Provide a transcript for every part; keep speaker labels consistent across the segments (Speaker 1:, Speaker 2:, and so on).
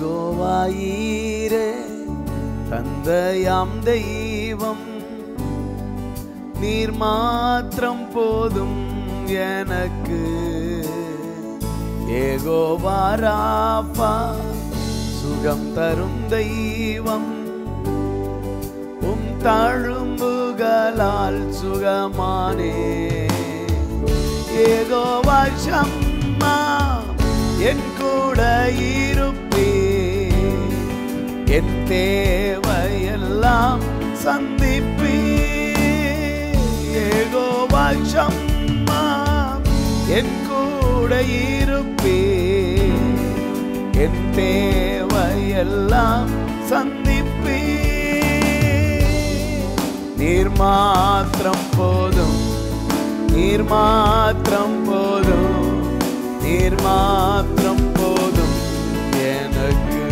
Speaker 1: ஏகோவாயீரே தந்தையாம் தெய்வம் நீர் மாத்திரம் போதும் எனக்கு ஏகோவாராப்பா சுகம் தரும் தெய்வம் உம் தழும்புகளால் சுகமானே ஏகோவா சம்மா என் கூட இருப்பே என் தேவையெல்லாம் சந்திப்பே ஏகோவா சம்மா என் கூட இருப்பே என் தேவையெல்லாம் சந்திப்பே நீர் மாத்திரம் போதும் நீர் மாத்திரம் போதும் நீர் மாத்திரம் போதும் எனக்கு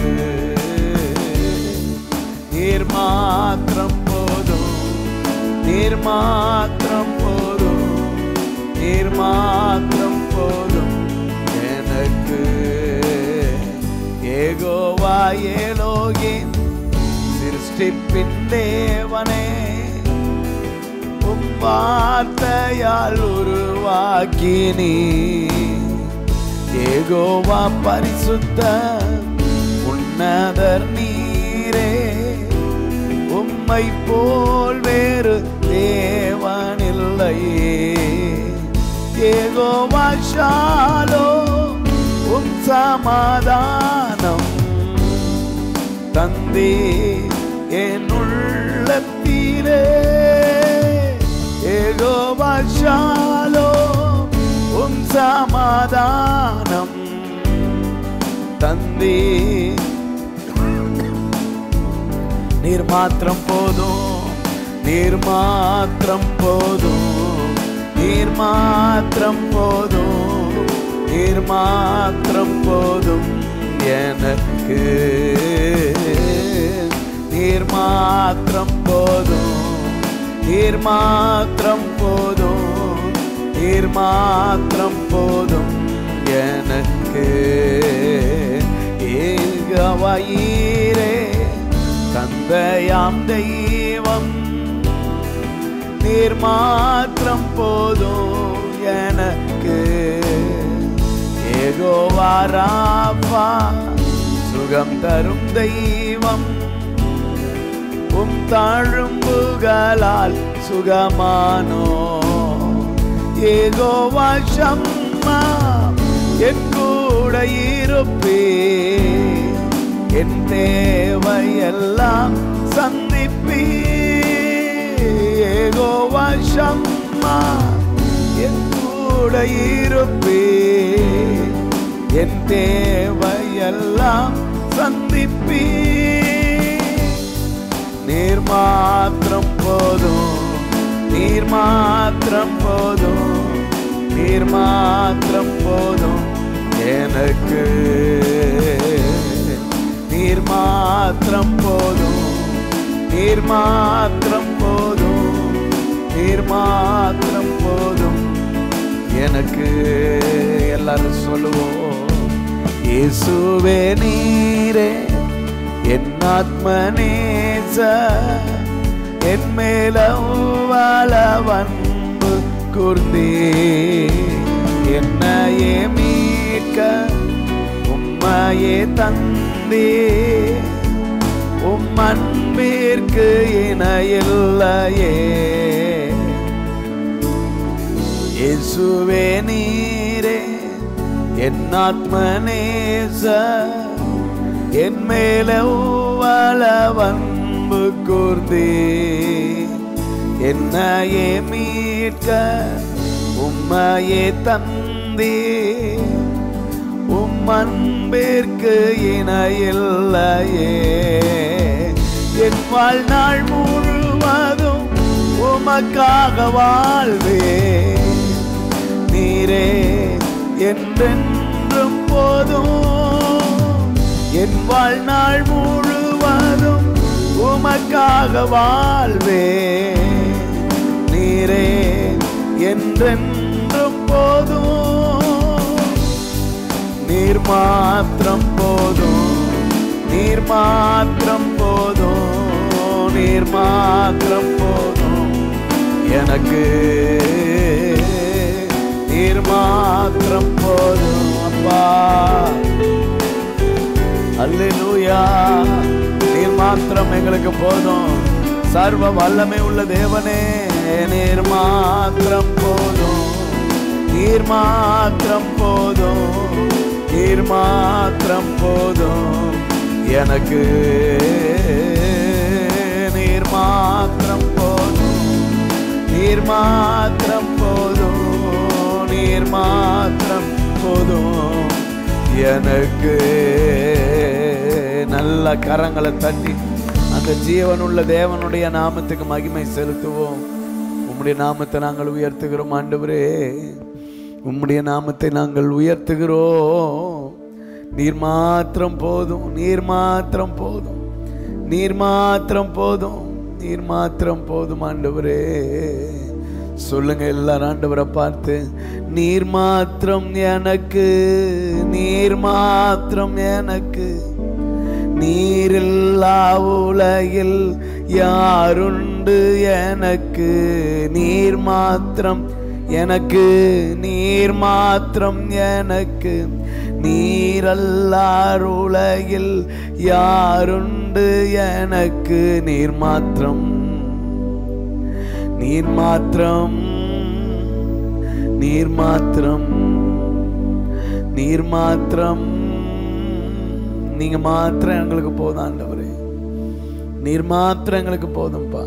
Speaker 1: நீர் மாத்திரம் போதும் நீர் மாத்திரம் போதும் நீர் மாத்திரம் போதும் எனக்கு ஏகோவா ஏலோகின் சிருஷ்டிப்பின் தேவனே உம் வார்த்தையால் உருவாக்கினி ஏகோவா பரிசுத்த உன்னதர் நீரே உம்மை போல் வேறு தேவனில்லையே ஏகோவா ஷாலோ உம் சமாதானம் தந்தே என் உள்ளத்திலே ஏகோவா ஷாலோ உம் சமாதானம் தந்தே நீர் மாத்திரம் போதும் நீர் மாத்திரம் போதும் நீர் மாத்திரம் போதும் நீர் மாத்திரம் போதும் எனக்கு நீர் மாத்திரம் போதும் நீர் மாத்திரம் போதும் நீர் மாத்திரம் போதும் எனக்கு ஏகவாயிரே தந்தையாம் தெய்வம் நீர் மாத்திரம் போதும் எனக்கு ஏகோவாராப்பா சுகம் தரும் தெய்வம் உம் தாழும்புகளால் சுகமானோ ஏகோவா சம்மா என் கூட இருப்பே என் தேவையெல்லாம் சந்திப்பே ஏகோவா சம்மா என் கூட இருப்பே என் தேவையெல்லாம் சந்திப்பே நீர் மாத்திரம் போதும் நீர் மாத்திரம் போதும் நீர் மாத்திரம் போதும் எனக்கு நீர் மாத்திரம் போதும் நீர் மாத்திரம் போதும் நீர் மாத்திரம் போதும் எனக்கு எல்லாரும் சொல்லுவோம் இயேசுவே நீரே என் ஆத்மநேச என் மேல வளவன்பு கூர்ந்தே என்னையே மீட்க உம்மையே தந்தே உம் அன்பிற்கு இணையில்லையே இயேசுவே நீரே என் ஆத்மநேச என் மேல வளவன்பு கூர்ந்தே என்னையே மீட்க உம்மையே தந்தே உம் அன்பிற்கு இணையில்லையே என் வாழ்நாள் முழுவதும் உமக்காக வாழ்வே நீரே என்றென்றும் போதும் என் வாழ்நாள் முழுவதும் உமக்காக வாழ்வே நீரே என்றென்றும் போதும் நீர் மாத்திரம் போதும் மாத்திரம் போதும் நீர் மாத்திரம் போதும் எனக்கு நீர் மாத்திரம் போதும் அப்பா அல்லேலூயா நீர் மாத்திரம் எங்களுக்கு போதும் சர்வ வல்லமை உள்ள தேவனே நீர் மாத்திரம் போதும் நீர் மாத்திரம் போதும் நீர் மாத்திரம் போதும் எனக்கு நீர் மாத்திரம் போதும் நீர் மாத்திரம் போதும் நீர் மாத்திரம் போதும் எனக்கு நல்ல கரங்களை தட்டி அந்த ஜீவனுள்ள தேவனுடைய நாமத்துக்கு மகிமை செலுத்துவோம் உம்முடைய நாமத்தை நாங்கள் உயர்த்துகிறோம் ஆண்டவரே உம்முடைய நாமத்தை நாங்கள் உயர்த்துகிறோம் நீர் மாத்திரம் போதும் நீர் மாத்திரம் போதும் நீர் மாத்திரம் போதும் நீர் மாத்திரம் போதும் ஆண்டவரே சொல்லுங்க எல்லாரும் ஆண்டவரை பார்த்து நீர் மாத்திரம் எனக்கு நீர் மாத்திரம் எனக்கு நீரில்லா உலகில் யாருண்டு எனக்கு நீர் மாத்திரம் எனக்கு நீர் மாத்திரம் எனக்கு நீரல்லார் உலகில் யாருண்டு எனக்கு நீர் மாத்திரம் நீர் மாத்திரம் நீர் மாத்திரம் நீர் மாத்திரம் நீங்க மாத்திரம் எங்களுக்கு போதும் ஆண்டவரே நீர் மாத்திரம் எங்களுக்கு போதும்பா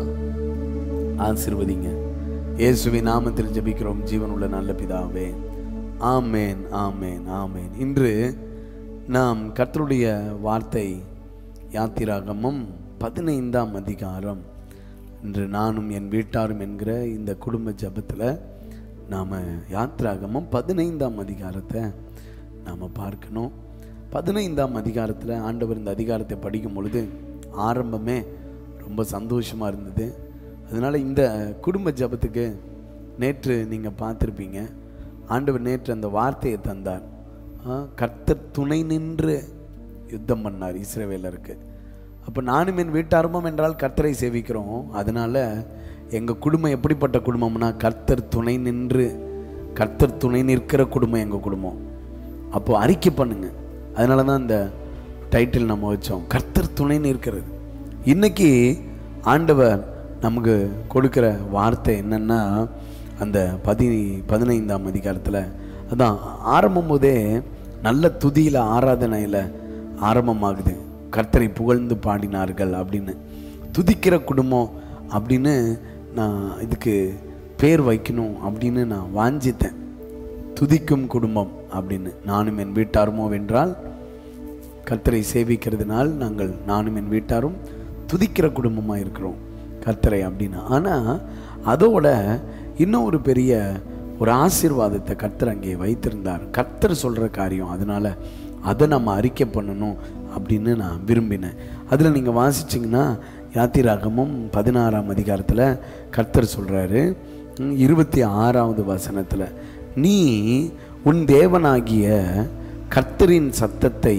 Speaker 1: ஆசிர்வதிங்க இயேசுவின் நாமத்தில் ஜெபிக்கிறோம் ஜீவனுள்ள நல்ல பிதாவே ஆமேன் ஆமேன் ஆமேன் இன்று நாம் கர்த்தருடைய வார்த்தை யாத்திராகமம் பதினைந்தாம் அதிகாரம் இன்று நானும் என் வீட்டாரும் என்கிற இந்த குடும்ப ஜபத்தில் நாம் யாத்ராகமம் பதினைந்தாம் அதிகாரத்தை நாம் பார்க்கணும் பதினைந்தாம் அதிகாரத்தில் ஆண்டவர் இந்த அதிகாரத்தை படிக்கும் பொழுது ஆரம்பமே ரொம்ப சந்தோஷமாக இருந்தது அதனால் இந்த குடும்ப ஜபத்துக்கு நேற்று நீங்கள் பார்த்துருப்பீங்க ஆண்டவர் நேற்று அந்த வார்த்தையை தந்தார் ஆ, கர்த்தர் துணை நின்று யுத்தம் பண்ணார் இஸ்ரவேலருக்கு அப்போ நானும் என் வீட்டாரமும் என்றால் கர்த்தரை சேவிக்கிறோம் அதனால எங்கள் குடும்பம் எப்படிப்பட்ட குடும்பம்னா கர்த்தர் துணை நின்று கர்த்தர் துணை நிற்கிற குடும்பம் எங்கள் குடும்பம் அப்போ அறிக்கை பண்ணுங்க அதனால தான் இந்த டைட்டில் நம்ம வச்சோம் கர்த்தர் துணை நிற்கிறது இன்னைக்கு ஆண்டவர் நமக்கு கொடுக்கிற வார்த்தை என்னன்னா அந்த பதி பதினைந்தாம் அதிகாரத்தில் அதான் ஆரம்பம் போதே நல்ல துதியில் ஆராதனையில் ஆரம்பமாகுது கர்த்தரை புகழ்ந்து பாடினார்கள் அப்படின்னு துதிக்கிற குடும்பம் அப்படின்னு நான் இதுக்கு பேர் வைக்கணும் அப்படின்னு நான் வாஞ்சித்தேன் துதிக்கும் குடும்பம் அப்படின்னு நானும் என் வீட்டாருமோ வென்றால் கர்த்தரை சேவிக்கிறதுனால் நாங்கள் நானும் என் வீட்டாரும் துதிக்கிற குடும்பமாக இருக்கிறோம் கர்த்தரை அப்படின்னு ஆனால் அதோட இன்னும் ஒரு பெரிய ஒரு ஆசீர்வாதத்தை கர்த்தர் அங்கே வைத்திருந்தார் கர்த்தர் சொல்கிற காரியம் அதனால் அதை நம்ம அறிக்கை பண்ணணும் அப்படின்னு நான் விரும்பினேன் அதில் நீங்கள் வாசிச்சிங்கன்னா யாத்திராகமும் பதினாறாம் அதிகாரத்தில் கர்த்தர் சொல்கிறாரு இருபத்தி ஆறாவது வசனத்தில் நீ உன் தேவனாகிய கர்த்தரின் சத்தத்தை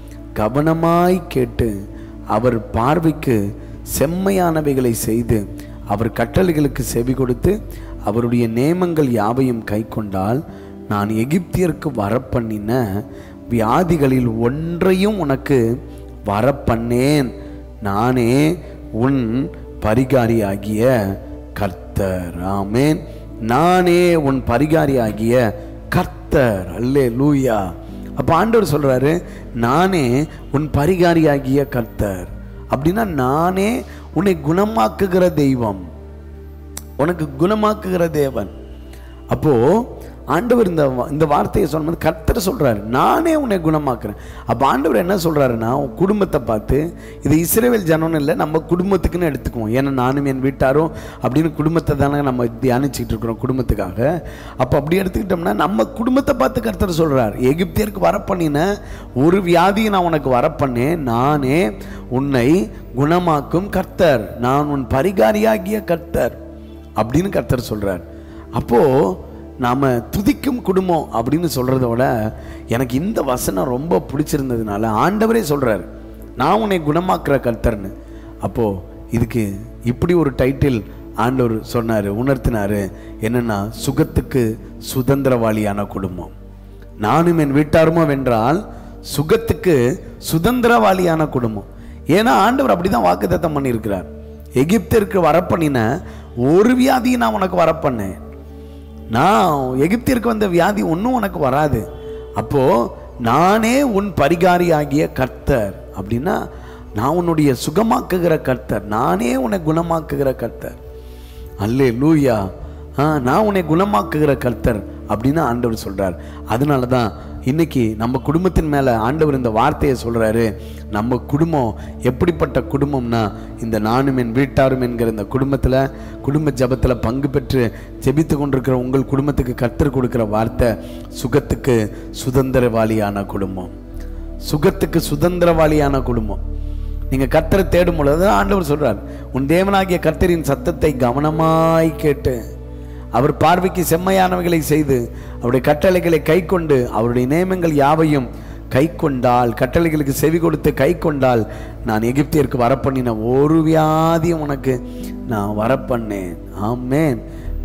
Speaker 1: கவனமாய் கேட்டு அவர் பார்வைக்கு செம்மையானவைகளை செய்து அவர் கட்டளைகளுக்கு செவி கொடுத்து அவருடைய நேமங்கள் யாவையும் கைக்கொண்டால் நான் எகிப்தியருக்கு வரப்பண்ணின வியாதிகளில் ஒன்றையும் உனக்கு வரப்பண்ணேன் நானே உன் பரிகாரியாகிய கர்த்தர் ஆமேன் நானே உன் பரிகாரியாகிய கர்த்தர் அல்லே லூயா அப்போ ஆண்டவர் சொல்றாரு நானே உன் பரிகாரியாகிய கர்த்தர் அப்படின்னா நானே உன்னை குணமாக்குகிற தெய்வம் உனக்கு குணமாக்குகிற தேவன் அப்போ ஆண்டவர் இந்த வா- இந்த வார்த்தையை சொல்லும்போது கர்த்தர் சொல்றாரு நானே உன்னை குணமாக்குறேன் அப்போ ஆண்டவர் என்ன சொல்றாருன்னா உன் குடும்பத்தை பார்த்து இது இஸ்ரேவேல் ஜனம்னு இல்லை நம்ம குடும்பத்துக்குன்னு எடுத்துக்குவோம் ஏன்னா நானும் என் வீட்டாரும் அப்படின்னு குடும்பத்தை தானே நம்ம தியானிச்சுட்டு இருக்கிறோம் குடும்பத்துக்காக அப்போ அப்படி எடுத்துக்கிட்டோம்னா நம்ம குடும்பத்தை பார்த்து கர்த்தர் சொல்றார் எகிப்தியருக்கு வரப்பண்ணின ஒரு வியாதியை நான் உனக்கு வரப்பண்ணேன் நானே உன்னை குணமாக்கும் கர்த்தர் நான் உன் பரிகாரியாகிய கர்த்தர் அப்படின்னு கர்த்தர் சொல்றார் அப்போ நாம துதிக்கும் குடும்பம் அப்படின்னு சொல்றத விட எனக்கு இந்த வசனம் ரொம்ப பிடிச்சிருந்ததுனால ஆண்டவரே சொல்றார் நான் உன்னை குணமாக்குற கர்த்தர்னு அப்போ இதுக்கு இப்படி ஒரு டைட்டில் ஆண்டவர் சொன்னாரு உணர்த்தினாரு என்னன்னா சுகத்துக்கு சுதந்திரவாளியான குடும்பம் நானும் என் வீட்டாருமோ வென்றால் சுகத்துக்கு சுதந்திரவாளியான குடும்பம் ஏன்னா ஆண்டவர் அப்படிதான் வாக்குத்தத்தம் பண்ணியிருக்கிறார் எகிப்திற்கு வரப்பண்ணின ஒரு வியாதியை நான் உனக்கு வரப்பண்ணேன் நான் எகிப்திற்கு வந்த வியாதி ஒன்றும் உனக்கு வராது அப்போ நானே உன் பரிகாரியாகிய கர்த்தர் அப்படின்னா நான் உன்னுடைய சுகமாக்குகிற கர்த்தர் நானே உன்னை குணமாக்குகிற கர்த்தர் அல்லே லூயா ஆ நான் உன்னை குணமாக்குகிற கர்த்தர் அப்படின்னு ஆண்டவர் சொல்றார் அதனால தான் இன்னைக்கு நம்ம குடும்பத்தின் மேல ஆண்டவர் இந்த வார்த்தையை சொல்றாரு நம்ம குடும்பம் எப்படிப்பட்ட குடும்பம்னா இந்த நானும் என் வீட்டாரும் என்கிற இந்த குடும்பத்துல குடும்ப ஜபத்துல பங்கு பெற்று ஜெபித்து கொண்டிருக்கிற உங்கள் குடும்பத்துக்கு கர்த்தர் கொடுக்கிற வார்த்தை சுகத்துக்கு சுதந்திரவாளியான குடும்பம் சுகத்துக்கு சுதந்திரவாளியான குடும்பம் நீங்க கர்த்தரை தேடும் பொழுது அதான் ஆண்டவர் சொல்றார் உன் தேவனாகிய கர்த்தரின் சத்தத்தை கவனமாய் கேட்டு அவர் பார்வைக்கு செம்மையானவைகளை செய்து அவருடைய கட்டளைகளை கை கொண்டு அவருடைய நியமங்கள் யாவையும் கை கொண்டால் கட்டளைகளுக்கு செவி கொடுத்து கை கொண்டால் நான் எகிப்தியருக்கு வரப்பண்ணின ஒரு வியாதியும் உனக்கு நான் வரப்பண்ணேன் ஆமேன்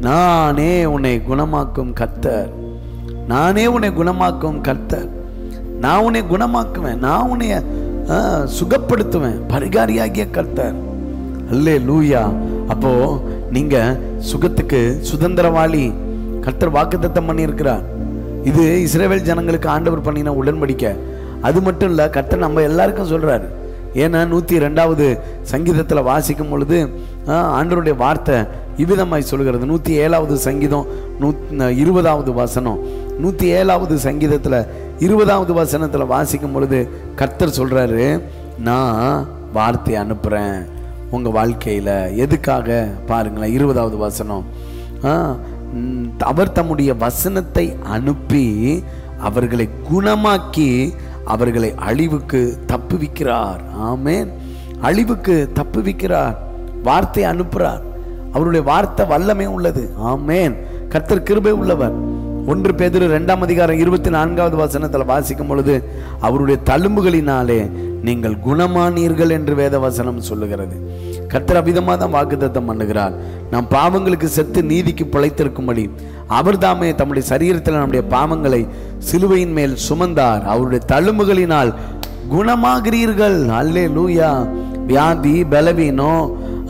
Speaker 1: நானே உன்னை குணமாக்கும் கர்த்தர் நானே உன்னை குணமாக்கும் கர்த்தர் நான் உன்னை குணமாக்குவேன் நான் உன்னை ஆ, சுகப்படுத்துவேன் பரிகாரியாகிய கர்த்தர் அல்லே லூயா அப்போ நீங்க சுகத்துக்கு சுதந்திரவாளி கர்த்தர் வாக்குத்தத்தம் பண்ணியிருக்கிறார் இது இஸ்ரேல் ஜனங்களுக்கு ஆண்டவர் பண்ணின உடன்படிக்கை அது மட்டும் இல்ல கர்த்தர் நம்ம எல்லாருக்கும் சொல்றாரு ஏன்னா நூத்தி ரெண்டாவது சங்கீதத்துல வாசிக்கும் பொழுது ஆ, ஆண்டவருடைய வார்த்தை இவ்விதமாய் சொல்கிறது நூத்தி ஏழாவது சங்கீதம் நூத் இருபதாவது வசனம் நூத்தி ஏழாவது சங்கீதத்துல இருபதாவது வசனத்துல வாசிக்கும் பொழுது கர்த்தர் சொல்றாரு நான் வார்த்தை அனுப்புறேன் உங்க வாழ்க்கையில எதுக்காக பாருங்களேன் இருபதாவது வசனம் ஆ, ம், அவர் தம்முடைய வசனத்தை அனுப்பி அவர்களை குணமாக்கி அவர்களை அழிவுக்கு தப்புவிக்கிறார் ஆமென் அழிவுக்கு தப்புவிக்கிறார் வார்த்தை அனுப்புறார் அவருடைய வார்த்தை வல்லமை உள்ளது ஆமென் கர்த்தர் கிருபை உள்ளவர் ஒன்று பேதுரு இரண்டாம் அதிகாரம் இருபத்தி நான்காவது வசனத்துல வாசிக்கும் பொழுது அவருடைய தழும்புகளினாலே நீங்கள் குணமானீர்கள் என்று வேத வசனம் சொல்லுகிறது கர்த்தர் அபிதமாக தான் வாக்குத்தத்தம் பண்ணுகிறார் நாம் பாவங்களுக்கு செத்து நீதிக்கு பிழைத்திருக்கும்படி அவர் தாமே தம்முடைய சரீரத்தில் நம்முடைய பாவங்களை சிலுவையின் மேல் சுமந்தார் அவருடைய தழும்புகளினால் குணமாகிறீர்கள் அல்லே லூயா வியாதி பலவீனம்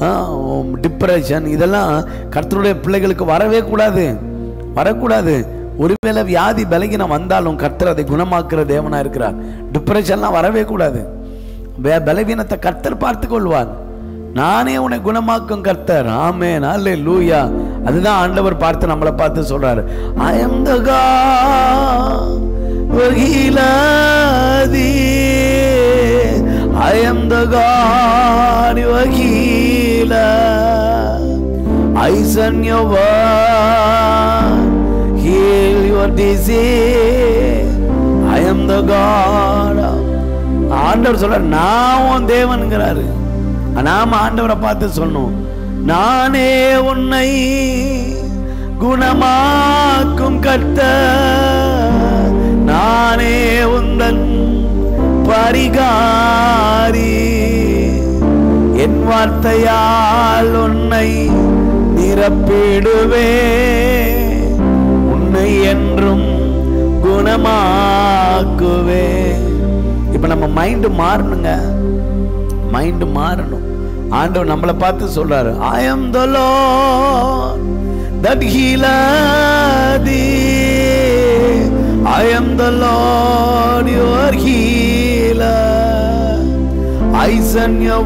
Speaker 1: டிப்ரெஷன் இதெல்லாம் கர்த்தருடைய பிள்ளைகளுக்கு வரவே கூடாது வரக்கூடாது ஒருவேளை வியாதி பலகீனம் வந்தாலும் கர்த்தர் அதை குணமாக்குற தேவனா இருக்கிறார் டிப்ரெஷன்லாம் வரவே கூடாது ப- பலவீனத்தை கர்த்தர் பார்த்து கொள்வார் நானே உன்னை குணமாக்கும் கர்த்தர் ஆமே நாளே லூயா அதுதான் ஆண்டவர் பார்த்து நம்மளை பார்த்து சொல்றாரு I am the I am the God, your healer. I send your word, heal your disease. I am the God. ஆண்டவர் சொல்ற நான் உன் தேவன்கிறாரு நாம ஆண்டவரை பார்த்து சொன்னோம் நானே உன்னை குணமாக்கும் கர்த்தர் நானே உந்தன் பரிகாரி என் வார்த்தையால் உன்னை நிரப்பிடுவே உன்னை என்றும் குணமாக்குவே இப்ப நம்ம மைண்டு மாறணுங்க மைண்டு மாறணும் ஆண்டவர் நம்மளை பார்த்து சொல்றாரு I am the Lord that healer thee I am the Lord your healer I send your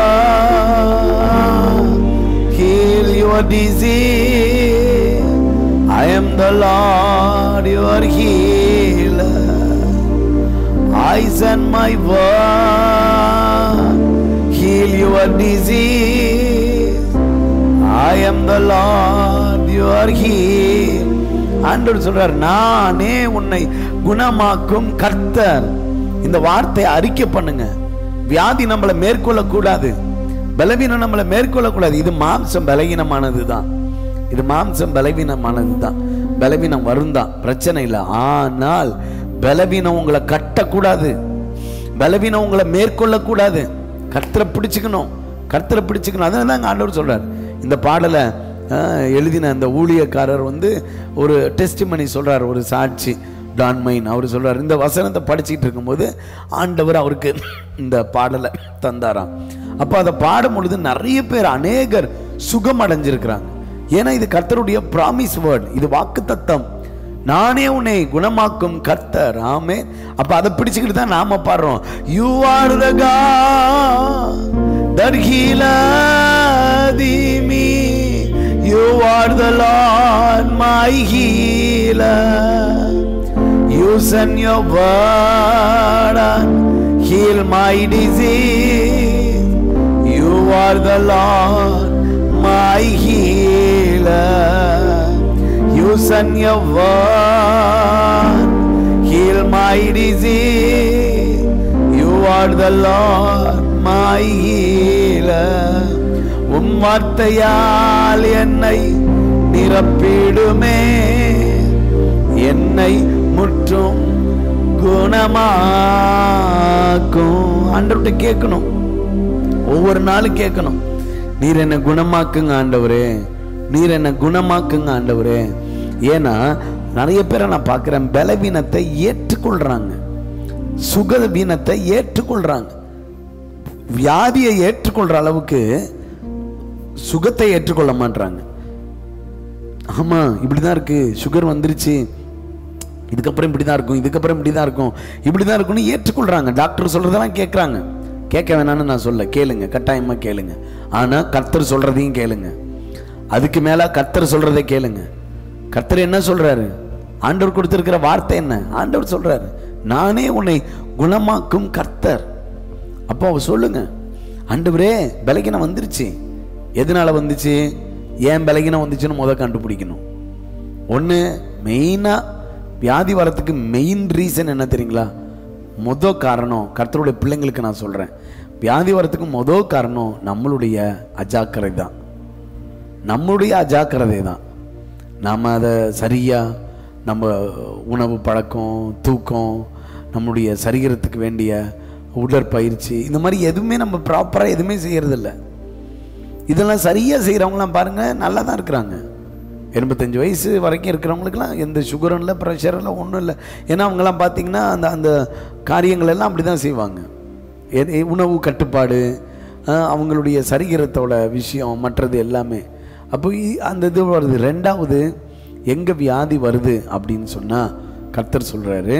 Speaker 1: word heal your disease I am the Lord your healer I send my word, heal your disease. I am the Lord, your heal. ஆண்டவர் சொல்றார் நானே உன்னை குணமாக்கும் கர்த்தர் இந்த வார்த்தையை அறிக்கை பண்ணுங்க வியாதி நம்மளை மேற்கொள்ள கூடாது பலவீனம் நம்மளை மேற்கொள்ள கூடாது இது மாம்சம் பலவீனமானது தான் இது மாம்சம் பலவீனமானது தான் பலவீனம் வரும் தான் பிரச்சனை இல்லை ஆனால் பலவீனம் உங்களை கட்டக்கூடாது பலவீனம் உங்களை மேற்கொள்ளக்கூடாது கர்த்தரை பிடிச்சுக்கணும் கர்த்தரை பிடிச்சுக்கணும் அதனால தான் ஆண்டவர் சொல்றார் இந்த பாடலை ஆஹ், எழுதின அந்த ஊழியக்காரர் வந்து ஒரு டெஸ்டிமனி சொல்றார் ஒரு சாட்சி டான்மைன் அவர் சொல்றார் இந்த வசனத்தை படிச்சிட்டு இருக்கும்போது ஆண்டவர் அவருக்கு இந்த பாடலை தந்தாராம் அப்போ அதை பாடும் பொழுது நிறைய பேர் அநேகர் சுகம் அடைஞ்சிருக்கிறாங்க ஏன்னா இது கர்த்தருடைய ப்ராமிஸ் வேர்ட் இது வாக்கு தத்தம் நானே உன்னை குணமாக்கும் கர்த்தர் ஆமே அப்ப அதை பிடிச்சுக்கிட்டு தான் நாம பாடுறோம் you are the that healeth me you are the lord my healer you send your word and heal my disease you are the lord my healer you send your word, heal my disease. You are the Lord, my healer. உம் வார்த்தையால் என்னை நிரப்பிடுமே என்னை முற்றும் குணமாக்கும் ஆண்டவர்கிட்ட கேட்கணும் ஒவ்வொரு நாளும் கேட்கணும் நீர் என்ன குணமாக்குங்க ஆண்டவரே நீர் என்ன குணமாக்குங்க ஆண்டவரே ஏன்னா நிறைய பேரை நான் பார்க்குறேன் பலவீனத்தை ஏற்றுக்கொள்றாங்க சுக வீனத்தை ஏற்றுக்கொள்றாங்க வியாதியை ஏற்றுக்கொள்ற அளவுக்கு சுகத்தை ஏற்றுக்கொள்ள மாட்றாங்க ஆமா இப்படிதான் இருக்கு சுகர் வந்துருச்சு இதுக்கப்புறம் இப்படி தான் இருக்கும் இதுக்கப்புறம் இப்படி தான் இருக்கும் இப்படி தான் இருக்கும்னு ஏற்றுக்கொள்றாங்க டாக்டர் சொல்றதெல்லாம் கேட்குறாங்க கேட்க வேணாம்னு நான் சொல்ல கேளுங்க கட்டாயமா கேளுங்க ஆனா கர்த்தர் சொல்றதையும் கேளுங்க அதுக்கு மேல கர்த்தர் சொல்றதை கேளுங்க கர்த்தர் என்ன சொல்றாரு ஆண்டவர் கொடுத்திருக்கிற வார்த்தை என்ன ஆண்டவர் சொல்றாரு நானே உன்னை குணமாக்கும் கர்த்தர் அப்போ அவர் சொல்லுங்க ஆண்டவரே பலகீனம் வந்துருச்சு எதனால வந்துச்சு ஏன் பலகீனம் வந்துச்சுன்னு முத கண்டுபிடிக்கணும் ஒன்று மெயினாக வியாதி வரத்துக்கு மெயின் ரீசன் என்ன தெரியுங்களா முத காரணம் கர்த்தருடைய பிள்ளைங்களுக்கு நான் சொல்கிறேன் வியாதி வரத்துக்கு முத காரணம் நம்மளுடைய அஜாக்கிரதை தான் நம்மளுடைய அஜாக்கிரதை தான் நாம் அதை சரியாக நம்ம உணவு பழக்கம் தூக்கம் நம்முடைய சரீரத்துக்கு வேண்டிய உடற்பயிற்சி இந்த மாதிரி எதுவுமே நம்ம ப்ராப்பராக எதுவுமே செய்யறதில்ல இதெல்லாம் சரியாக செய்கிறவங்களாம் பாருங்கள் நல்லா தான் இருக்கிறாங்க எண்பத்தஞ்சு வயசு வரைக்கும் இருக்கிறவங்களுக்குலாம் எந்த சுகரும் இல்லை ப்ரெஷரும் இல்லை ஒன்றும் இல்லை ஏன்னா அவங்கெல்லாம் பார்த்தீங்கன்னா அந்த அந்த காரியங்கள் எல்லாம் அப்படி தான் செய்வாங்க எது உணவு கட்டுப்பாடு ஆஹ், அவங்களுடைய சரீரத்தோட விஷயம் மற்றது எல்லாமே அப்போ இ- அந்த இது வருது ரெண்டாவது எங்கே வியாதி வருது அப்படின்னு சொன்னால் கர்த்தர் சொல்கிறாரு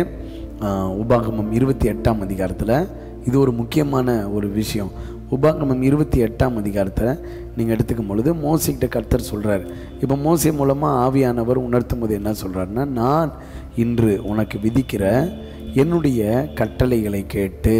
Speaker 1: உபாகமம் இருபத்தி எட்டாம் அதிகாரத்தில் இது ஒரு முக்கியமான ஒரு விஷயம் உபாகமம் இருபத்தி எட்டாம் அதிகாரத்தை நீங்கள் எடுத்துக்கும் பொழுது மோசிக்கிட்ட கர்த்தர் சொல்கிறார் இப்போ மோசை மூலமாக ஆவியானவர் உணர்த்தும் போது என்ன சொல்கிறாருன்னா நான் இன்று உனக்கு விதிக்கிற என்னுடைய கட்டளைகளை கேட்டு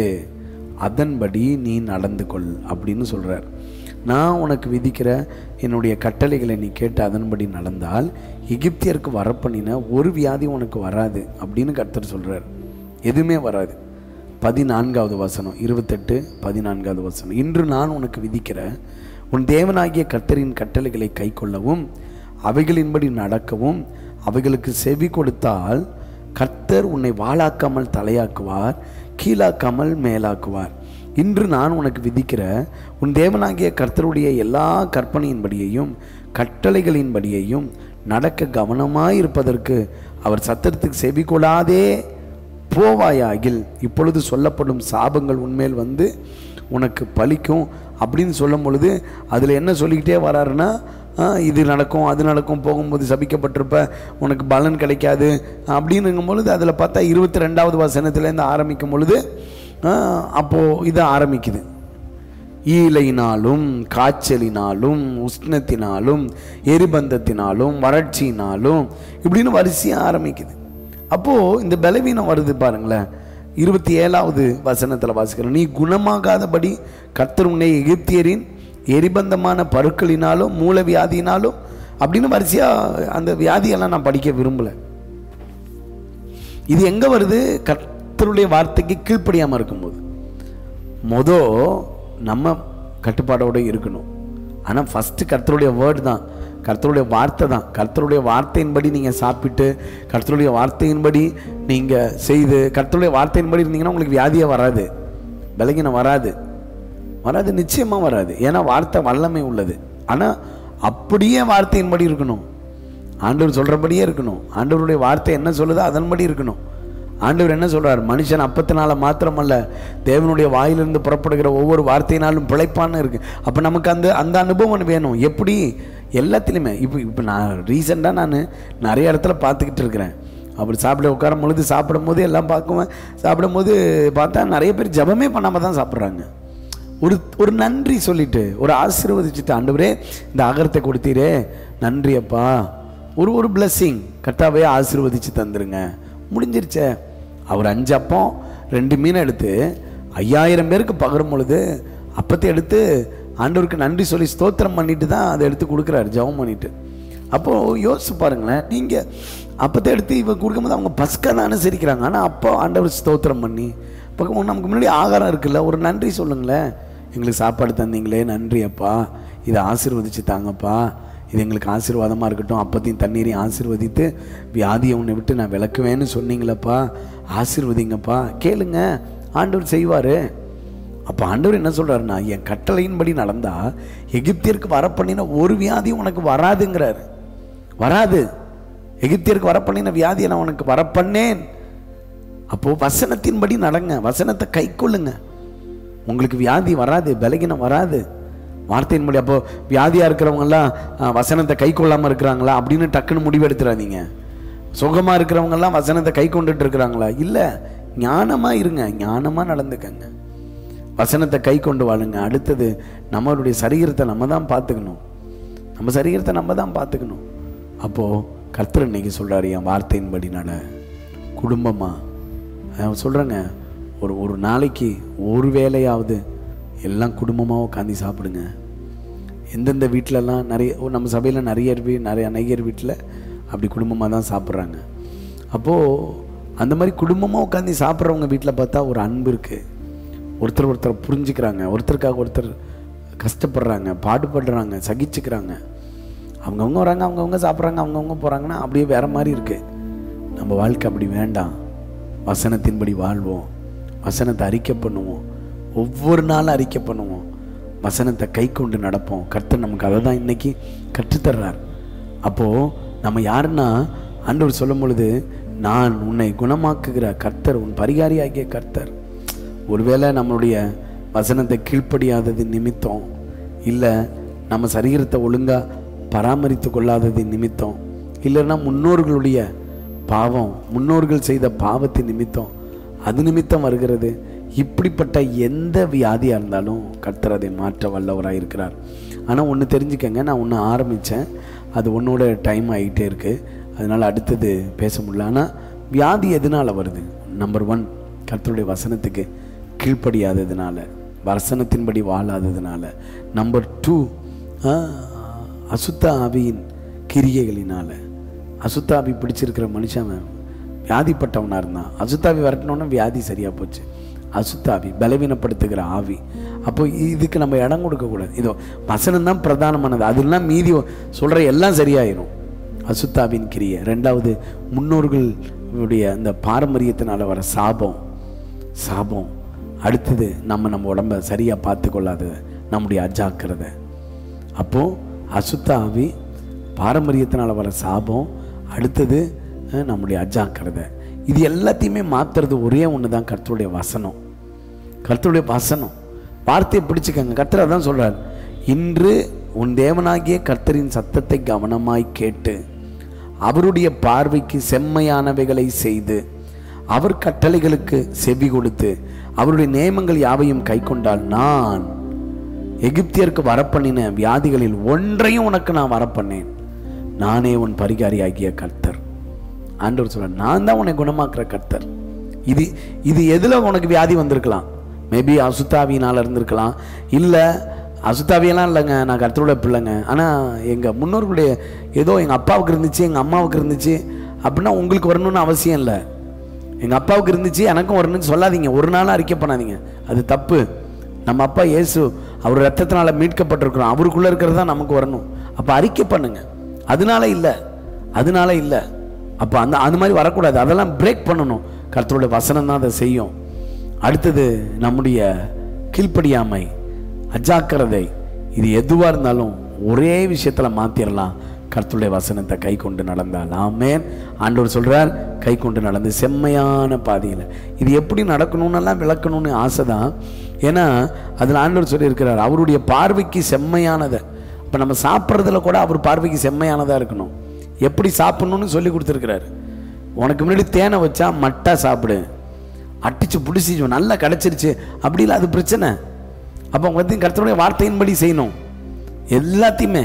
Speaker 1: அதன்படி நீ நடந்து கொள் அப்படின்னு சொல்கிறார் நான் உனக்கு விதிக்கிற என்னுடைய கட்டளைகளை நீ கேட்டு அதன்படி நடந்தால் எகிப்தியருக்கு வரப்பண்ணின ஒரு வியாதி உனக்கு வராது அப்படின்னு கர்த்தர் சொல்கிறார் எதுவுமே வராது பதினான்காவது வசனம் இருபத்தெட்டு பதினான்காவது வசனம் இன்று நான் உனக்கு விதிக்கிற உன் தேவனாகிய கர்த்தரின் கட்டளைகளை கைக்கொள்ளவும் அவைகளின்படி நடக்கவும் அவைகளுக்கு செவி கொடுத்தால் கர்த்தர் உன்னை வாளாக்காமல் தலையாக்குவார் கீழாக்காமல் மேலாக்குவார் இன்று நான் உனக்கு விதிக்கிற உன் தேவனாகிய கர்த்தருடைய எல்லா கற்பனையின்படியையும் கட்டளைகளின்படியையும் நடக்க கவனமாயிருப்பதற்கு அவர் சத்தத்துக்கு செவி கொடாதே போவாயாகில் இப்பொழுது சொல்லப்படும் சாபங்கள் உன்மேல் வந்து உனக்கு பலிக்கும் அப்படின்னு சொல்லும் பொழுது அதில் என்ன சொல்லிக்கிட்டே வராருன்னா ஆ, இது நடக்கும் அது நடக்கும் போகும்போது சபிக்கப்பட்டிருப்ப உனக்கு பலன் கிடைக்காது அப்படின்னுங்கும் பொழுது அதில் பார்த்தா இருபத்தி ரெண்டாவது வசனத்துலேருந்து ஆரம்பிக்கும் பொழுது ஆ, அப்போ இது ஆரம்பிக்குது ஈலையினாலும் காய்ச்சலினாலும் உஷ்ணத்தினாலும் எரிபந்தத்தினாலும் வறட்சியினாலும் இப்படின்னு வரிசையாக ஆரம்பிக்குது அப்போது இந்த பலவீனம் வருது பாருங்களேன் இருபத்தி ஏழாவது வசனத்தில் வாசிக்கிறோம் நீ குணமாகாதபடி கர்த்தர் உன்னை எகிப்தியரின் எரிபந்தமான பருக்களினாலும் மூல வியாதியினாலும் அப்படின்னு வரிசையாக அந்த வியாதியெல்லாம் நான் படிக்க விரும்பலை இது எங்கே வருது கர்த்தருடைய வார்த்தைக்கு கீழ்ப்படியாமல் இருக்கும்போது மொத நம்ம கட்டுப்பாடோட இருக்கணும் ஆனால் ஃபஸ்ட்டு கர்த்தருடைய வேர்டு தான் கர்த்தருடைய வார்த்தை தான் கர்த்தருடைய வார்த்தையின்படி நீங்கள் சாப்பிட்டு கர்த்தருடைய வார்த்தையின்படி நீங்கள் செய்து கர்த்தருடைய வார்த்தையின்படி இருந்தீங்கன்னா உங்களுக்கு வியாதியே வராது பலகீனம் வராது வராது நிச்சயமா வராது ஏன்னா வார்த்தை வல்லமை உள்ளது ஆனா அப்படியே வார்த்தையின்படி இருக்கணும் ஆண்டவர் சொல்றபடியே இருக்கணும் ஆண்டவருடைய வார்த்தை என்ன சொல்லுதோ அதன்படி இருக்கணும் ஆண்டவர் என்ன சொல்றார் மனுஷன் அப்பத்தினால மாத்திரமல்ல தேவனுடைய வாயிலிருந்து புறப்படுகிற ஒவ்வொரு வார்த்தையினாலும் பிழைப்பான்னு இருக்கு அப்ப நமக்கு அந்த அந்த அனுபவம் வேணும் எப்படி எல்லாத்துலேயுமே இப்போ இப்போ நான் ரீசெண்டாக நான் நிறைய இடத்துல பார்த்துக்கிட்டு இருக்கிறேன் அப்படி சாப்பிட உட்காரும் பொழுது சாப்பிடும்போது எல்லாம் பார்க்குவேன் சாப்பிடும்போது பார்த்தா நிறைய பேர் ஜெபமே பண்ணாமல் தான் சாப்பிட்றாங்க ஒரு ஒரு நன்றி சொல்லிட்டு ஒரு ஆசீர்வதிச்சுட்டு ஆண்டவரே இந்த ஆகரத்தை கொடுத்தீரே நன்றி அப்பா ஒரு ஒரு blessing கர்த்தாவே ஆசீர்வதிச்சு தந்துருங்க முடிஞ்சிருச்சே அவர் அஞ்சு அப்பம் ரெண்டு மீனை எடுத்து ஐயாயிரம் பேருக்கு பகரும் பொழுது அப்பத்தை எடுத்து ஆண்டவருக்கு நன்றி சொல்லி ஸ்தோத்திரம் பண்ணிட்டு தான் அதை எடுத்து கொடுக்குறாரு ஜெபம் பண்ணிட்டு அப்போது யோசிச்சு பாருங்களேன் நீங்கள் அப்பத்தை எடுத்து இவன் கொடுக்கும்போது அவங்க பஸ்கா தான் அனுசரிக்கிறாங்க ஆனால் அப்போ ஆண்டவர் ஸ்தோத்திரம் பண்ணி பக்கம் நமக்கு முன்னாடி ஆகாரம் இருக்குல்ல ஒரு நன்றி சொல்லுங்களேன் எங்களுக்கு சாப்பாடு தந்தீங்களே நன்றி அப்பா இதை ஆசீர்வதிச்சு தாங்கப்பா இது எங்களுக்கு ஆசீர்வாதமாக இருக்கட்டும் அப்பத்தையும் தண்ணீரையும் ஆசீர்வதித்து வியாதியை உன்னை விட்டு நான் விளக்குவேன்னு சொன்னீங்களப்பா ஆசீர்வதிங்கப்பா கேளுங்க ஆண்டவர் செய்வார் அப்போ ஆண்டவர் என்ன சொல்றாருன்னா என் கட்டளையின்படி நடந்தா எகிப்தியருக்கு வரப்பண்ணின ஒரு வியாதியும் உனக்கு வராதுங்கிறாரு வராது எகிப்தியருக்கு வரப்பண்ணின வியாதியை நான் உனக்கு வரப்பண்ணேன் அப்போ வசனத்தின்படி நடங்க வசனத்தை கை கொள்ளுங்க உங்களுக்கு வியாதி வராது பலகீனம் வராது வார்த்தையின்படி அப்போ வியாதியா இருக்கிறவங்கெல்லாம் அஹ், வசனத்தை கை கொள்ளாம இருக்கிறாங்களா அப்படின்னு டக்குன்னு முடிவெடுத்துறாதீங்க சுகமா இருக்கிறவங்கெல்லாம் வசனத்தை கை கொண்டுட்டு இருக்கிறாங்களா இல்ல ஞானமா இருங்க ஞானமா நடந்துக்கங்க வசனத்தை கை கொண்டு வாழுங்க அடுத்தது நம்மளுடைய சரீரத்தை நம்ம தான் பார்த்துக்கணும் நம்ம சரீரத்தை நம்ம தான் பார்த்துக்கணும் அப்போது கர்த்தர் இன்னைக்கு சொல்கிறாரு என் வார்த்தையின்படி நட குடும்பமா நான் சொல்கிறேங்க ஒரு ஒரு நாளைக்கு ஒரு வேளையாவது எல்லாம் குடும்பமாக உட்காந்து சாப்பிடுங்க எந்தெந்த வீட்டிலலாம் நிறைய ஓ, நம்ம சபையில் நிறைய வீ நிறைய அநேகர் வீட்டில் அப்படி குடும்பமாக தான் சாப்பிட்றாங்க அப்போது அந்த மாதிரி குடும்பமாக உட்காந்து சாப்பிட்றவங்க வீட்டில் பார்த்தா ஒரு அன்பு இருக்குது ஒருத்தர் ஒருத்தர் புரிஞ்சுக்கிறாங்க ஒருத்தருக்காக ஒருத்தர் கஷ்டப்படுறாங்க பாடுபடுறாங்க சகிச்சுக்கிறாங்க அவங்கவுங்க வராங்க அவங்கவுங்க சாப்பிட்றாங்க அவங்கவுங்க போகிறாங்கன்னா அப்படியே வேற மாதிரி இருக்கு நம்ம வாழ்க்கை அப்படி வேண்டாம் வசனத்தின்படி வாழ்வோம் வசனத்தை அறிக்கை பண்ணுவோம் ஒவ்வொரு நாளும் அறிக்கை பண்ணுவோம் வசனத்தை கை கொண்டு நடப்போம் கர்த்தர் நமக்கு அதை தான் இன்னைக்கு கற்றுத்தர்றார் அப்போது நம்ம யாருன்னா ஆண்டவர் சொல்லும் பொழுது நான் உன்னை குணமாக்குகிற கர்த்தர் உன் பரிகாரியாகிய கர்த்தர் ஒருவேளை நம்மளுடைய வசனத்தை கீழ்ப்படியாதது நிமித்தம் இல்லை நம்ம சரீரத்தை ஒழுங்காக பராமரித்து கொள்ளாதது நிமித்தம் இல்லைன்னா முன்னோர்களுடைய பாவம் முன்னோர்கள் செய்த பாவத்தின் நிமித்தம் அது நிமித்தம் வருகிறது இப்படிப்பட்ட எந்த வியாதியாக இருந்தாலும் கர்த்தர் அதை மாற்ற வல்லவராக இருக்கிறார் ஆனால் ஒன்று தெரிஞ்சுக்கங்க நான் ஒன்று ஆரம்பித்தேன் அது உன்னோட டைம் ஆகிட்டே இருக்குது அதனால் அடுத்தது பேச முடியல ஆனால் வியாதி எதனால் வருது நம்பர் ஒன் கர்த்தருடைய வசனத்துக்கு கீழ்ப்படியாததுனால வசனத்தின்படி வாழாததுனால நம்பர் டூ அசுத்த ஆவியின் கிரியைகளினால அசுத்த ஆவி பிடிச்சிருக்கிற மனுஷன் அவன் வியாதிப்பட்டவனாக இருந்தான் அசுத்தாவி வரட்டினோன்னா வியாதி சரியாக போச்சு அசுத்தாவி பலவீனப்படுத்துகிற ஆவி அப்போ இதுக்கு நம்ம இடம் கொடுக்கக்கூடாது இதோ வசனம் தான் பிரதானமானது அதெல்லாம் மீதி சொல்கிற எல்லாம் சரியாயிரும் அசுத்தாவின் கிரியை ரெண்டாவது முன்னோர்களுடைய அந்த பாரம்பரியத்தினால வர சாபம் சாபம் அடுத்தது நம்ம நம்ம உடம்ப சரியாக பார்த்து கொள்ளாதது நம்முடைய அஜாக்கிரதை அப்போது அசுத்த ஆவி பாரம்பரியத்தினால வர சாபம் அடுத்தது அஹ், நம்முடைய அஜாக்கிரதை இது எல்லாத்தையுமே மாற்றுறது ஒரே ஒன்று தான் கர்த்தருடைய வசனம் கர்த்தருடைய வசனம் வார்த்தையை பிடிச்சுக்கங்க கர்த்தர் அதான் சொல்றார் இன்று உன் தேவனாகிய கர்த்தரின் சத்தத்தை கவனமாய் கேட்டு அவருடைய பார்வைக்கு செம்மையானவைகளை செய்து அவர் கட்டளைகளுக்கு செவி கொடுத்து அவருடைய நியமங்கள் யாவையும் கைக்கொண்டால் நான் எகிப்தியருக்கு வரப்பண்ணின வியாதிகளில் ஒன்றையும் உனக்கு நான் வரப்பண்ணேன் நானே உன் பரிகாரியாகிய கர்த்தர் ஆண்டவர் சொல்ற நான் தான் உன்னை குணமாக்குற கர்த்தர் இது இது எதுல உனக்கு வியாதி வந்திருக்கலாம் மேபி அசுத்தாவியினால இருந்திருக்கலாம் இல்லை அசுத்தாவியெல்லாம் இல்லைங்க நான் கர்த்தருடைய பிள்ளைங்க ஆனால் எங்கள் முன்னோர்களுடைய ஏதோ எங்கள் அப்பாவுக்கு இருந்துச்சு எங்கள் அம்மாவுக்கு இருந்துச்சு அப்படின்னா உங்களுக்கு வரணும்னு அவசியம் இல்லை எங்கள் அப்பாவுக்கு இருந்துச்சு எனக்கும் வரணும்னு சொல்லாதீங்க ஒரு நாளும் அறிக்கை பண்ணாதீங்க அது தப்பு நம்ம அப்பா இயேசு அவர் ரத்தத்தினால மீட்கப்பட்டிருக்கிறோம் அவருக்குள்ளே இருக்கிறது தான் நமக்கு வரணும் அப்போ அறிக்கை பண்ணுங்க அதனால இல்லை அதனால இல்லை அப்போ அந்த அந்த மாதிரி வரக்கூடாது அதெல்லாம் பிரேக் பண்ணணும் கர்த்தருடைய வசனம் தான் அதை செய்யும் அடுத்தது நம்முடைய கீழ்ப்படியாமை அஜாக்கிரதை இது எதுவாக இருந்தாலும் ஒரே விஷயத்தில் மாற்றிடலாம் கர்த்தருடைய வசனத்தை கை கொண்டு நடந்தால் ஆமேன் ஆண்டவர் சொல்றார் கை கொண்டு நடந்து செம்மையான பாதையில் இது எப்படி நடக்கணும்னெல்லாம் விளக்கணும்னு ஆசை தான் ஏன்னா அதில் ஆண்டவர் சொல்லியிருக்கிறார் அவருடைய பார்வைக்கு செம்மையானதை இப்போ நம்ம சாப்பிட்றதுல கூட அவர் பார்வைக்கு செம்மையானதாக இருக்கணும் எப்படி சாப்பிடணும்னு சொல்லி கொடுத்துருக்கிறாரு உனக்கு முன்னாடி தேனை வச்சா மட்டா சாப்பிடு அடிச்சு பிடிச்சி நல்லா கிடச்சிருச்சு அப்படி இல்லை அது பிரச்சனை அப்போ வந்து கர்த்தருடைய வார்த்தையின்படி செய்யணும் எல்லாத்தையுமே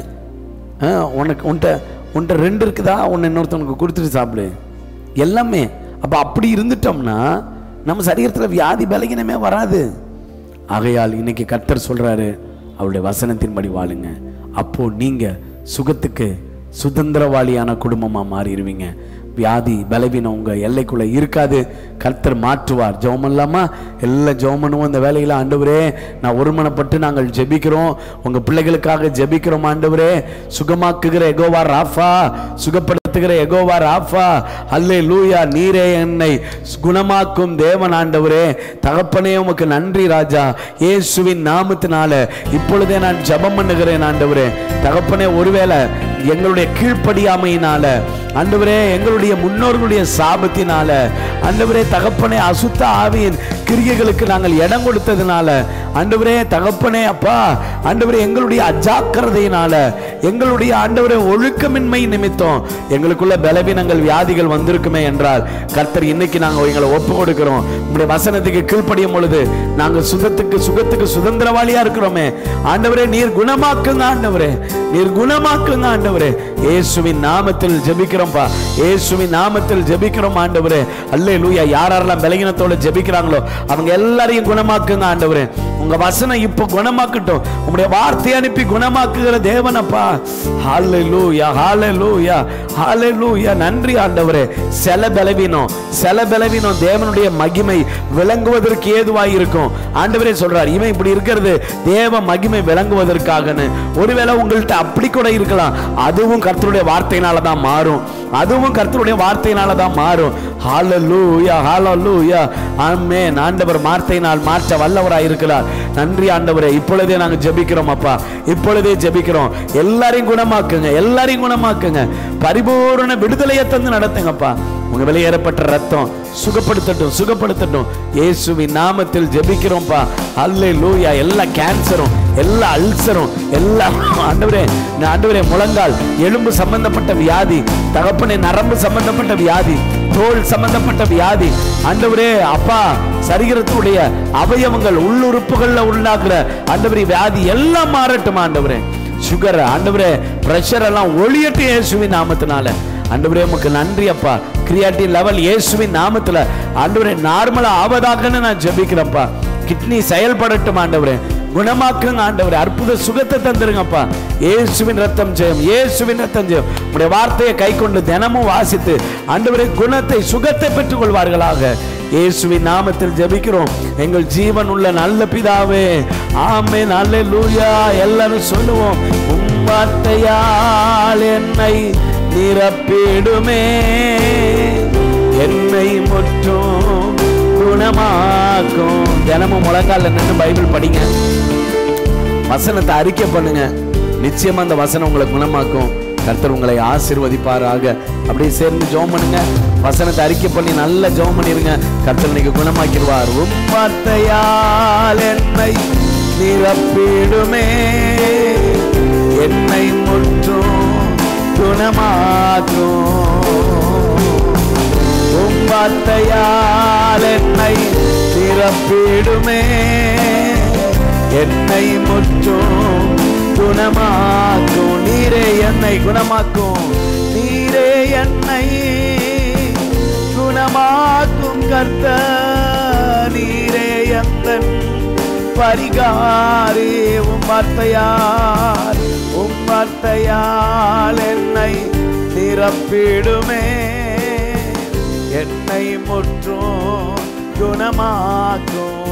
Speaker 1: ஆ, உனக்கு உன்ட்ட உன்ட்ட ரெண்டு இருக்குதா ஒன்று இன்னொருத்தவனுக்கு கொடுத்துட்டு சாப்பிடு எல்லாமே அப்போ அப்படி இருந்துட்டோம்னா நம்ம சரீரத்தில் வியாதி பலகீனமே வராது ஆகையால் இன்னைக்கு கர்த்தர் சொல்றாரு அவருடைய வசனத்தின்படி வாழுங்க அப்போ நீங்க சுகத்துக்கு சுதந்திரவாளியான குடும்பமா மாறிடுவீங்க வியாதி பலவீனம் உங்க எல்லைக்குள்ள இருக்காது கர்த்தர் மாற்றுவார் ஜெபமல்லாமா எல்லா ஜெபமனும் அந்த வேலையில ஆண்டவரே நான் ஒருமனப்பட்டு நாங்கள் ஜெபிக்கிறோம் உங்க பிள்ளைகளுக்காக ஜெபிக்கிறோம் ஆண்டவரே சுகமாக்குகிற எகோவா ராஃபா சுகப்படுத்துகிற எகோவா ராஃபா அல்லே லூயா நீரே என்னை குணமாக்கும் தேவன் ஆண்டவரே தகப்பனே உமக்கு நன்றி ராஜா இயேசுவின் நாமத்தினால இப்பொழுதே நான் ஜெபம் பண்ணுகிறேன் ஆண்டவரே தகப்பனே ஒருவேளை எங்களுடைய கீழ்ப்படியாமையினால ஆண்டவரே எங்களுடைய முன்னோர்களுடைய சாபத்தினால ஆண்டவரே தகப்பனே அசுத்த ஆவியின் கிரியைகளுக்கு நாங்கள் இடம் கொடுத்ததுனால ஆண்டவரே தகப்பனே அப்பா ஆண்டவரே எங்களுடைய அஜாக்கிரதையினால எங்களுடைய ஆண்டவரே ஒழுக்கமின்மை நிமித்தம் எங்களுக்குள்ள பலவீனங்கள் வியாதிகள் வந்திருக்குமே என்றால் கர்த்தர் இன்னைக்கு நாங்கள் எங்களை ஒப்பு கொடுக்கிறோம் உங்களுடைய வசனத்துக்கு கீழ்ப்படியும் பொழுது நாங்கள் சுகத்துக்கு சுகத்துக்கு சுதந்திரவாளியா இருக்கிறோமே ஆண்டவரே நீர் குணமாக்குங்க ஆண்டவரே நீர் குணமாக்குங்க ஆண்டவரே இயேசுவின் நாமத்தில் ஜெபிக்கிறோம்ப்பா இயேசுவின் நாமத்தில் ஜெபிக்கிறோம் ஆண்டவரே அல்லே லூயா யாரெல்லாம் பலகீனத்தோட ஜெபிக்கிறாங்களோ அவங்க எல்லாரையும் குணமாக்குங்க ஆண்டவரே உங்க வசனம் இப்போ குணமாக்கட்டும் உங்களுடைய வார்த்தை அனுப்பி குணமாக்குகிற தேவனப்பா ஹalleluya ஹalleluya ஹalleluya நன்றி ஆண்டவரே சில பலவீனம் சில பலவீனம் தேவனுடைய மகிமை விளங்குவதற்கு ஏதுவாய் இருக்கும் ஆண்டவரே சொல்றார் இவன் இப்படி இருக்கிறது தேவ மகிமை விளங்குவதற்காகன்னு ஒருவேளை உங்கள்கிட்ட அப்படி கூட இருக்கலாம் அதுவும் கர்த்தருடைய வார்த்தையினால தான் மாறும் அதுவும் கர்த்தருடைய வார்த்தையினால தான் மாறும் ஹalleluya ஹalleluya ஆமென் ஆண்டவர் வார்த்தையினால் மாற்ற வல்லவராய் இருக்கிறார் நன்றி ஆண்டவரே இப்பொழுதே நாங்க ஜெபிக்கிறோம் அப்பா இப்பொழுதே ஜெபிக்கிறோம் எல்லாரையும் குணமாக்குங்க எல்லாரையும் குணமாக்குங்க பரிபூரண விடுதலையை தந்து நடத்துங்கப்பா உங்க வெளியேறப்பட்ட ரத்தம் சுகப்படுத்தட்டும் சுகப்படுத்தட்டும் இயேசுவின் நாமத்தில் ஜெபிக்கிறோம்ப்பா அல்லே லூயா எல்லா கேன்சரும் எல்லா அல்சரும் எல்லா ஆண்டவரே நான் ஆண்டவரே முழங்கால் எலும்பு சம்பந்தப்பட்ட வியாதி தகப்பனே நரம்பு சம்பந்தப்பட்ட வியாதி தோல் சம்பந்தப்பட்ட வியாதி ஆண்டவரே அப்பா சரீரத்துடைய அவயவங்கள் உள்ளுறுப்புகள்ல உண்டாக்குற ஆண்டவரே வியாதி எல்லாம் மாறட்டும் ஆண்டவரே சுகர் ஆண்டவரே பிரஷர் எல்லாம் ஒளியட்டு இயேசுவின் நாமத்தினால ஆண்டவரே உமக்கு நன்றி அப்பா கிரியாட்டி லெவல் இயேசுவின் நாமத்துல ஆண்டவரே நார்மலா ஆவதாகன்னு நான் ஜெபிக்கிறேன்ப்பா கிட்னி செயல்படட்டும் ஆண்டவரே குணமாக்குங்க ஆண்டவரே அற்புத சுகத்தை தந்துருங்கப்பா இயேசுவின் ரத்தம் ஜெயம் இயேசுவின் ரத்தம் ஜெயம் உடைய வார்த்தையை கை கொண்டு தினமும் வாசித்து ஆண்டவரே குணத்தை சுகத்தை பெற்றுக் கொள்வார்களாக இயேசுவின் நாமத்தில் ஜெபிக்கிறோம் எங்கள் ஜீவன் உள்ள நல்ல பிதாவே ஆமே நல்ல லூயா எல்லாரும் சொல்லுவோம் உம் வார்த்தையால் என்னை நிரப்பிடுமே என்னை முற்றும் குணமாக்கும் தினமும் முழங்கால நின்று பைபிள் படிங்க வசனத்தை அறிக்கை பண்ணுங்க நிச்சயமா அந்த வசனம் உங்களை குணமாக்கும் கர்த்தர் உங்களை ஆசீர்வதிப்பாராக அப்படியே சேர்ந்து ஜெபம் பண்ணுங்க வசனத்தை அறிக்கை பண்ணி நல்ல ஜெபம் பண்ணிருங்க கர்த்தர் இன்னைக்கு குணமாக்கிடுவார் உம் வார்த்தையால் என்னை நிரப்பிடுமே என்னை முற்றும் குணமாக்கும் உம் வார்த்தையால் என்னை நிரப்பிடுமே என்னை முற்றும் குணமாக்கும் நீரே என்னை குணமாக்கும் நீரே என்னை குணமாக்கும் கர்த்த நீரே எந்தன் பரிகாரி உம் வார்த்தையால் உம் வார்த்தையால் என்னை நிரப்பிடுமே என்னை முற்றும் குணமாக்கும்